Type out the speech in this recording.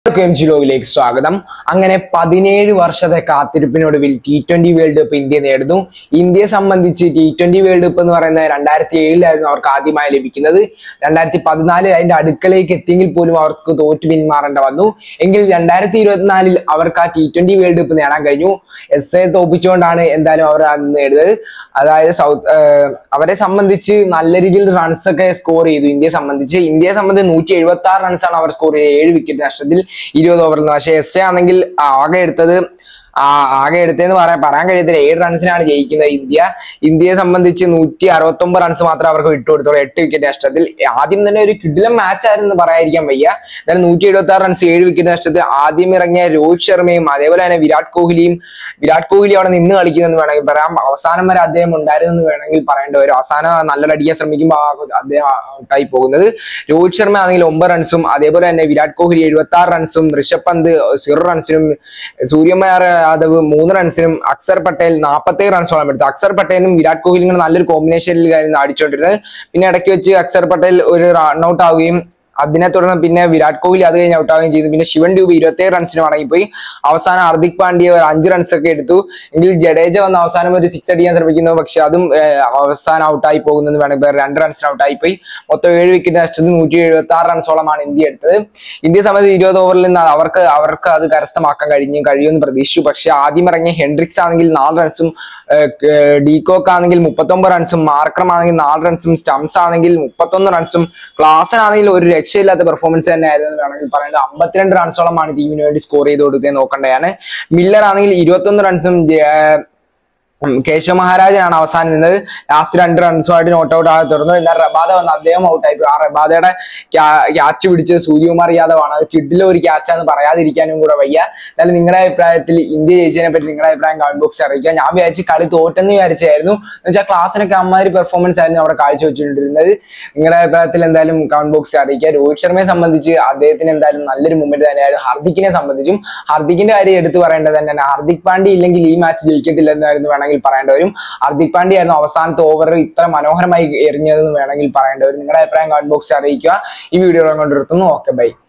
എല്ലാവർക്കും ജി ലോകിലേക്ക് സ്വാഗതം അങ്ങനെ പതിനേഴ് വർഷത്തെ കാത്തിരിപ്പിനൊടുവിൽ T twenty World Cup India നേടുന്നു ഇന്ത്യയെ സംബന്ധിച്ച് ടി ട്വന്റി വേൾഡ് കപ്പ് എന്ന് പറയുന്നത് രണ്ടായിരത്തി ഏഴിലായിരുന്നു അവർക്ക് ആദ്യമായി ലഭിക്കുന്നത് രണ്ടായിരത്തി പതിനാലിൽ അതിന്റെ അടുക്കളയിലേക്ക് എത്തിയെങ്കിൽ പോലും അവർക്ക് തോറ്റു പിന്മാറേണ്ട വന്നു എങ്കിൽ രണ്ടായിരത്തി ഇരുപത്തിനാലിൽ അവർക്ക് ആ ടി ട്വന്റി വേൾഡ് കപ്പ് നേടാൻ കഴിഞ്ഞു എസ് എ തോപ്പിച്ചുകൊണ്ടാണ് എന്തായാലും അവർ അന്ന് നേടുന്നത് അതായത് സൗത്ത് ഏഹ് അവരെ സംബന്ധിച്ച് നല്ല രീതിയിൽ റൺസ് ഒക്കെ സ്കോർ ചെയ്തു ഇന്ത്യയെ സംബന്ധിച്ച് ഇന്ത്യയെ സംബന്ധിച്ച് നൂറ്റി എഴുപത്തി ആറ് റൺസാണ് അവർ സ്കോർ ചെയ്തത് ഏഴ് വിക്കറ്റ് നഷ്ടത്തിൽ ഇരുപത് ഓവറിൽ നിന്ന് പക്ഷേ എസ് എ ആണെങ്കിൽ ആകെ എടുത്തത് ആ ആകെ എടുത്തതെന്ന് പറയാൻ പറയാൻ കഴിയത്തില്ല ഏഴ് റൺസിനാണ് ജയിക്കുന്നത് ഇന്ത്യ ഇന്ത്യയെ സംബന്ധിച്ച് നൂറ്റി അറുപത്തി ഒമ്പത് റൺസ് മാത്രമേ അവർക്ക് വിട്ടുകൊടുത്തുള്ളൂ എട്ട് വിക്കറ്റ് നഷ്ടത്തിൽ ആദ്യം തന്നെ ഒരു കിടിലം മാച്ച് ആയിരുന്നു പറയാതിരിക്കാൻ വയ്യ എന്നാലും നൂറ്റി എഴുപത്തി ആറ് റൺസ് ഏഴ് വിക്കറ്റ് നഷ്ടത്തിൽ ആദ്യം ഇറങ്ങിയ രോഹിത് ശർമ്മയും അതേപോലെ തന്നെ വിരാട് കോഹ്ലിയും വിരാട് കോഹ്ലി അവിടെ നിന്ന് കളിക്കുന്നെന്ന് വേണമെങ്കിൽ പറയാം അവസാനം വരെ അദ്ദേഹം ഉണ്ടായിരുന്നെന്ന് വേണമെങ്കിൽ പറയേണ്ടി വരും അവസാനം നല്ലൊരു അടിക്കാൻ ശ്രമിക്കുമ്പോൾ ആ അദ്ദേഹം ഔട്ടായി പോകുന്നത് രോഹിത് ശർമ്മ ആണെങ്കിൽ ഒമ്പത് റൺസും അതേപോലെ തന്നെ വിരാട് കോഹ്ലി എഴുപത്തി ആറ് റൺസും ഋഷഭ് പന്ത് സീറോ റൺസിനും സൂര്യകുമാർ യാദവ് മൂന്ന് റൺസിനും അക്സർ പട്ടേൽ നാൽപ്പത്തേഴ് റൺസോളം എടുത്തു അക്സർ പട്ടേലും വിരാട് കോഹ്ലിയും കൂടെ നല്ലൊരു കോമ്പിനേഷനിൽ അടിച്ചുകൊണ്ടിരുന്നത് പിന്നെ ഇടയ്ക്ക് വെച്ച് അക്സർ പട്ടേൽ ഒരു റൺഔട്ട് ആവുകയും അതിനെ തുടർന്ന് പിന്നെ വിരാട് കോഹ്ലി അത് കഴിഞ്ഞ് ഔട്ടാവുകയും ചെയ്തു പിന്നെ ശിവൻ ഡ്യൂബ് ഇരുപത്തേഴ് റൺസിന് മടങ്ങിപ്പോയി അവസാനം ഹാർദിക് പാണ്ഡ്യ ഒരു അഞ്ച് റൺസ് ഒക്കെ എടുത്തു എങ്കിൽ ജഡേജ വന്ന് അവസാനം ഒരു സിക്സ് അടിക്കാൻ ശ്രമിക്കുന്നു പക്ഷെ അതും ഏഹ്, അവസാനം ഔട്ടായി പോകുന്നത് വേണമെങ്കിൽ പറയാം. രണ്ട് റൺസിന് ഔട്ടായി പോയി മൊത്തം ഏഴ് വിക്കറ്റ് നഷ്ടത്തിൽ നൂറ്റി എഴുപത്തി ആറ് റൺസോളമാണ് ഇന്ത്യ എടുത്തത് ഇന്ത്യയെ സംബന്ധിച്ച് ഇരുപത് ഓവറിൽ നിന്ന് അവർക്ക് അവർക്ക് അത് കരസ്ഥമാക്കാൻ കഴിഞ്ഞു കഴിയുമെന്ന് പ്രതീക്ഷിച്ചു പക്ഷെ ആദ്യം ഇറങ്ങിയ ഹെൻഡ്രിക്സ് ആണെങ്കിൽ നാല് റൺസും ഡീകോക്ക് ആണെങ്കിൽ മുപ്പത്തൊമ്പത് റൺസും മാർക്രം ആണെങ്കിൽ നാല് റൺസും സ്റ്റംസ് ആണെങ്കിൽ മുപ്പത്തൊന്ന് റൺസും ക്ലാസൻ ആണെങ്കിൽ ഒരു രക്ഷയില്ലാത്ത പെർഫോമൻസ് തന്നെ ആയിരുന്നു എന്ന് വേണമെങ്കിൽ പറയുന്നത് അമ്പത്തിരണ്ട് റൺസോളമാണ് ടീമിന് വേണ്ടി സ്കോർ ചെയ്ത് കൊടുത്തത് നോക്കേണ്ടതാണ് മില്ലർ ആണെങ്കിൽ ഇരുപത്തൊന്ന് റൺസും ഉം, കേശവ മഹാരാജനാണ് അവസാനം നിന്നത് ലാസ്റ്റ് രണ്ട് റൺസുമായിട്ട് നോട്ട് ഔട്ട് ആകെ തുടർന്നു എന്നാൽ റബാദ വന്ന് അദ്ദേഹം ഔട്ടായി പോയി ആ റബാദയുടെ ക്യാച്ച് പിടിച്ചത് സൂര്യകുമാർ യാദവ് ആണ് അത് കിഡിലെ ഒരു ക്യാച്ചാന്ന് പറയാതിരിക്കാനും കൂടെ വയ്യ എന്നാലും നിങ്ങളുടെ അഭിപ്രായത്തിൽ ഇന്ത്യ ജയിച്ചതിനെ പറ്റി നിങ്ങളുടെ അഭിപ്രായം കമന്റ് ബോക്സ് അറിയിക്കുക ഞാൻ വിചാരിച്ച് കളി തോറ്റെന്ന് വിചാരിച്ചായിരുന്നു എന്ന് വെച്ചാൽ ക്ലാസ്സിനൊക്കെ അമ്മാതിരി പെർഫോമൻസ് ആയിരുന്നു അവിടെ കാഴ്ചവെച്ചുകൊണ്ടിരുന്നത് നിങ്ങളുടെ അഭിപ്രായത്തിൽ എന്തായാലും കമന്റ് ബോക്സ് അറിയിക്കുക രോഹിത് ശർമ്മയെ സംബന്ധിച്ച് അദ്ദേഹത്തിന് എന്തായാലും നല്ലൊരു മൂമെന്റ് തന്നെയായിരുന്നു ഹാർദിക്കിനെ സംബന്ധിച്ചും ഹാർദിക്കിന്റെ കാര്യം എടുത്തു പറയേണ്ടത് തന്നെയാണ് ഹാർദിക് പാണ്ഡ്യ ഇല്ലെങ്കിൽ ഈ മാച്ച് ജയിക്കത്തില്ലെന്നായിരുന്നു വേണമെങ്കിൽ പറയേണ്ടി വരും ഹാർദിക് പാണ്ഡ്യ ആയിരുന്നു അവസാനത്തെ ഓവർ ഇത്ര മനോഹരമായി എറിഞ്ഞതെന്ന് വേണമെങ്കിൽ പറയേണ്ടി വരും നിങ്ങളുടെ അഭിപ്രായം കമന്റ് ബോക്സ് അറിയിക്കുക ഈ വീഡിയോ കൊണ്ടിരുത്തുന്നു ഓക്കെ ബൈ